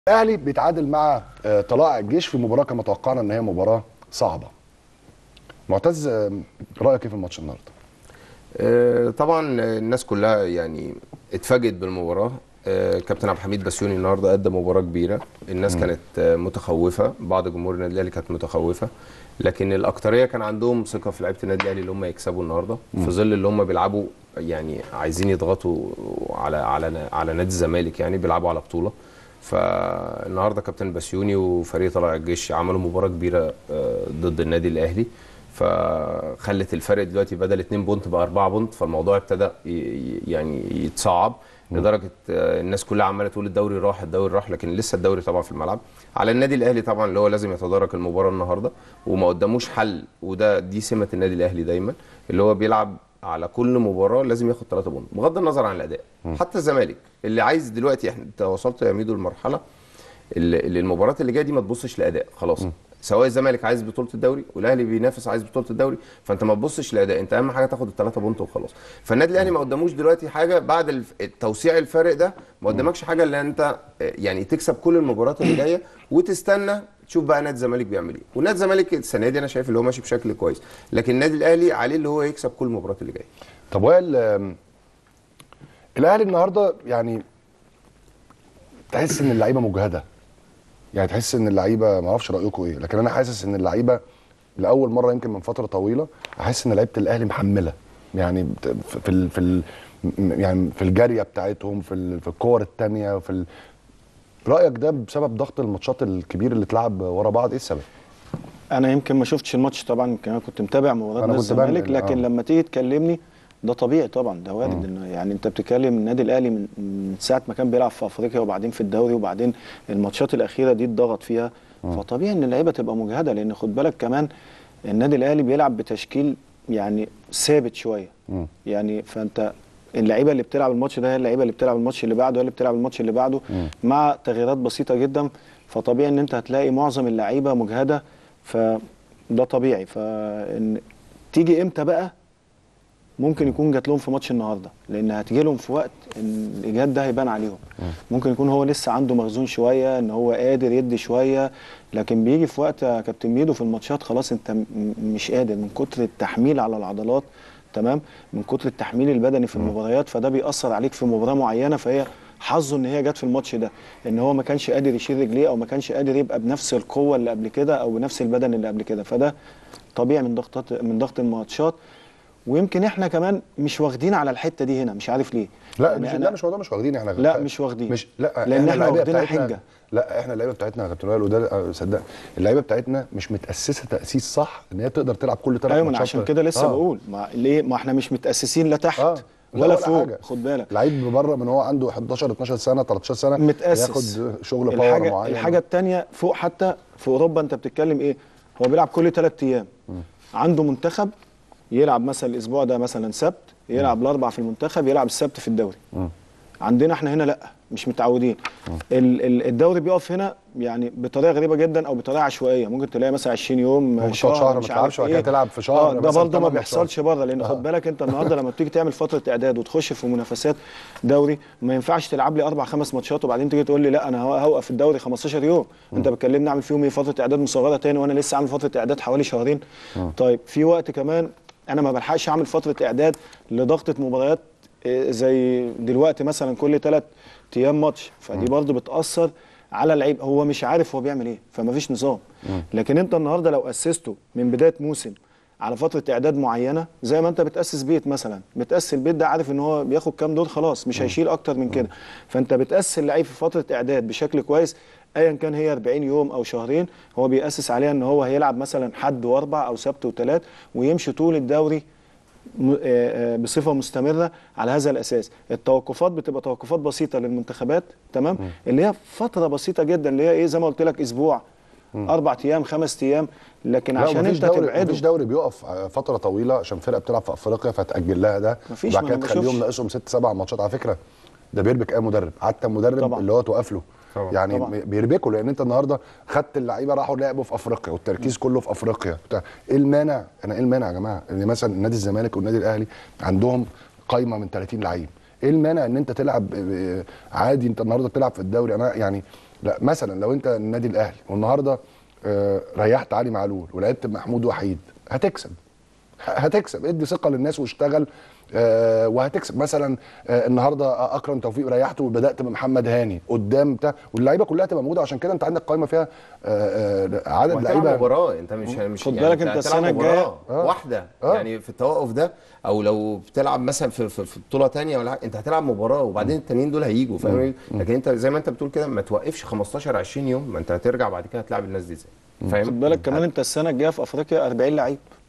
الاهلي بيتعادل مع آه، طلائع الجيش في مباراه كما توقعنا ان هي مباراه صعبه معتز آه، رايك ايه في الماتش النهارده آه، طبعا الناس كلها يعني اتفاجئت بالمباراه آه، كابتن عبد الحميد بسيوني النهارده قدم مباراه كبيره الناس كانت آه، متخوفه بعض جمهور النادي الاهلي كانت متخوفه لكن الاكتريه كان عندهم ثقه في لعيبه النادي الاهلي اللي هم يكسبوا النهارده في ظل اللي هم بيلعبوا يعني عايزين يضغطوا على على على نادي الزمالك يعني بيلعبوا على بطوله فالنهارده كابتن بسيوني وفريق طلائع الجيش عملوا مباراه كبيره آه، ضد النادي الاهلي فخلت الفرق دلوقتي بدل 2 بونت بقى 4 بونت فالموضوع ابتدى ي- ي- يعني يتصعب لدرجه آه، الناس كلها عماله تقول الدوري راح الدوري راح لكن لسه الدوري طبعا في الملعب على النادي الاهلي طبعا اللي هو لازم يتدارك المباراه النهارده وما قداموش حل وده دي سمه النادي الاهلي دايما اللي هو بيلعب على كل مباراه لازم ياخد 3 بونت بغض النظر عن الاداء حتى الزمالك اللي عايز دلوقتي احنا انت وصلت يا ميدو لمرحله اللي اللي المباريات اللي جايه دي ما تبصش لاداء خلاص سواء الزمالك عايز بطوله الدوري والاهلي بينافس عايز بطوله الدوري فانت ما تبصش لاداء انت اهم حاجه تاخد الثلاثه بونت وخلاص فالنادي الاهلي ما قداموش دلوقتي حاجه بعد الف- توسيع الفارق ده ما قدامكش حاجه الا انت آه، يعني تكسب كل المباريات اللي جايه وتستنى تشوف بقى نادي الزمالك بيعمل ايه ونادي الزمالك السنه دي انا شايف اللي هو ماشي بشكل كويس لكن النادي الاهلي عليه اللي هو يكسب كل المباريات اللي جايه طب وائل آم، الاهلي النهارده يعني تحس ان اللعيبه مجهده يعني تحس ان اللعيبه ما اعرفش رايكم ايه لكن انا حاسس ان اللعيبه لاول مره يمكن من فتره طويله احس ان لعيبه الاهلي محمله يعني بت- في في ال- في ال- م- يعني في الجاريه بتاعتهم في ال- في الكور الثانيه في ال... رايك ده بسبب ضغط الماتشات الكبير اللي اتلعب ورا بعض ايه السبب انا يمكن ما شفتش الماتش طبعا يمكن انا كنت متابع مباراه أنا نادي كنت بنقل، الزمالك لكن آه. لما تيجي تكلمني ده طبيعي طبعا ده وارد انه يعني انت بتتكلم النادي الاهلي من من ساعه ما كان بيلعب في افريقيا وبعدين في الدوري وبعدين الماتشات الاخيره دي اتضغط فيها فطبيعي ان اللعيبه تبقى مجهده لان خد بالك كمان النادي الاهلي بيلعب بتشكيل يعني ثابت شويه مم. يعني فانت اللعيبه اللي بتلعب الماتش ده هي اللعيبه اللي بتلعب الماتش اللي بعده هي اللي بتلعب الماتش اللي بعده مع تغييرات بسيطه جدا فطبيعي ان انت هتلاقي معظم اللعيبه مجهده فده طبيعي فان تيجي امتى بقى ممكن يكون جات لهم في ماتش النهارده لان هتجي لهم في وقت ان الاجهاد ده هيبان عليهم ممكن يكون هو لسه عنده مخزون شويه ان هو قادر يدي شويه لكن بيجي في وقت يا كابتن ميدو في الماتشات خلاص انت م- مش قادر من كتر التحميل على العضلات تمام من كتر التحميل البدني في المباريات فده بيأثر عليك في مباراه معينه فهي حظه ان هي جت في الماتش ده ان هو ما كانش قادر يشيل رجليه او ما كانش قادر يبقى بنفس القوه اللي قبل كده او بنفس البدن اللي قبل كده فده طبيعي من ضغطات من ضغط الماتشات ويمكن احنا كمان مش واخدين على الحته دي هنا مش عارف ليه لا يعني مش أنا- لا مش موضوع مش واخدين احنا لا، مش واخدين. مش لا لأن إحنا اللعيبة واخدينها بتاعتنا- حجة. لا احنا اللعيبه بتاعتنا يا كابتن وائل وده آه، صدق اللعيبه بتاعتنا مش متاسسه تاسيس صح ان هي تقدر تلعب كل ثلاث ايوه ما ماتشات انا عشان كده لسه آه. بقول ما ليه ما احنا مش متاسسين لا تحت اه لا ولا فوق حاجة. خد بالك لعيب بره من هو عنده 11 12 سنه 13 سنه متاسس ياخد شغل باور الحاجه معين الحاجه الثانيه فوق حتى في اوروبا انت بتتكلم ايه هو بيلعب كل ثلاث ايام عنده منتخب يلعب مثلا الاسبوع ده مثلا سبت يلعب الاربع في المنتخب يلعب السبت في الدوري عندنا احنا هنا لا مش متعودين ال- ال- الدوري بيقف هنا يعني بطريقه غريبه جدا او بطريقه عشوائيه ممكن تلاقي مثلا 20 يوم ممكن تقعد شهر ما مش تلعبش عارف وبعد كده إيه. تلعب في شهر اه ده مثلا برضه ما تمن ماتشات. بيحصلش بره لان خد بالك انت النهارده لما بتيجي تعمل فتره اعداد وتخش في منافسات دوري ما ينفعش تلعب لي اربع خمس ماتشات وبعدين تيجي تقول لي لا انا هوقف الدوري 15 يوم انت بتكلمني اعمل فيهم ايه فتره اعداد مصغره تاني وانا لسه عامل فتره اعداد حوالي شهرين طيب في وقت كمان انا ما بلحقش اعمل فتره اعداد لضغطه مباريات إيه، زي دلوقتي مثلا كل ثلاث ايام ماتش فدي برضه بتاثر على اللعيب هو مش عارف هو بيعمل ايه فما فيش نظام لكن انت النهارده لو اسسته من بدايه موسم على فتره اعداد معينه زي ما انت بتاسس بيت مثلا بتاسس البيت ده عارف ان هو بياخد كام دور خلاص مش هيشيل اكتر من كده فانت بتاسس اللعيب في فتره اعداد بشكل كويس ايا كان هي 40 يوم او شهرين هو بياسس عليها ان هو هيلعب مثلا حد واربع او سبت وثلاث ويمشي طول الدوري م- آه، آه، بصفه مستمره على هذا الاساس التوقفات بتبقى توقفات بسيطه للمنتخبات تمام اللي هي فتره بسيطه جدا اللي هي ايه زي ما قلت لك اسبوع اربع ايام خمس ايام لكن لا عشان مفيش انت دوري تبعده مفيش دوري بيقف آه، فتره طويله عشان فرقه بتلعب في افريقيا فتاجل لها ده مفيش، وبعد ما كده أنا تخليهم بشوفش. ناقصهم ست سبع ماتشات على فكره ده بيربك اي مدرب حتى مدرب طبعا. اللي هو توقف له طبعا. يعني طبعا. بيربكوا لان انت النهارده خدت اللعيبه راحوا لعبوا في افريقيا والتركيز كله في افريقيا بتاع ايه المانع انا ايه المانع يا جماعه ان مثلا نادي الزمالك والنادي الاهلي عندهم قايمه من 30 لعيب ايه المانع ان انت تلعب آه، عادي انت النهارده بتلعب في الدوري انا يعني لا مثلا لو انت النادي الاهلي والنهارده آه، ريحت علي معلول ولعبت بمحمود وحيد هتكسب هتكسب ادي ثقه للناس واشتغل آه وهتكسب مثلا آه النهارده اكرم توفيق ريحته وبدات بمحمد هاني قدام بتاع واللعيبه كلها تبقى موجوده عشان كده انت عندك قائمه فيها آه آه عدد وهتلعب لعيبه مباراه انت مش مش خد يعني بالك انت هتلعب السنة مباراة الجاية- آه. واحده آه. يعني في التوقف ده او لو بتلعب مثلا في في, في بطوله تانية ولا حاجة، انت هتلعب مباراه وبعدين التانيين دول هيجوا فاهم إيه؟ لكن انت زي ما انت بتقول كده ما توقفش 15 20 يوم ما انت هترجع بعد كده هتلعب الناس دي ازاي فاهم خد بالك كمان انت السنه الجايه في افريقيا 40 لعيب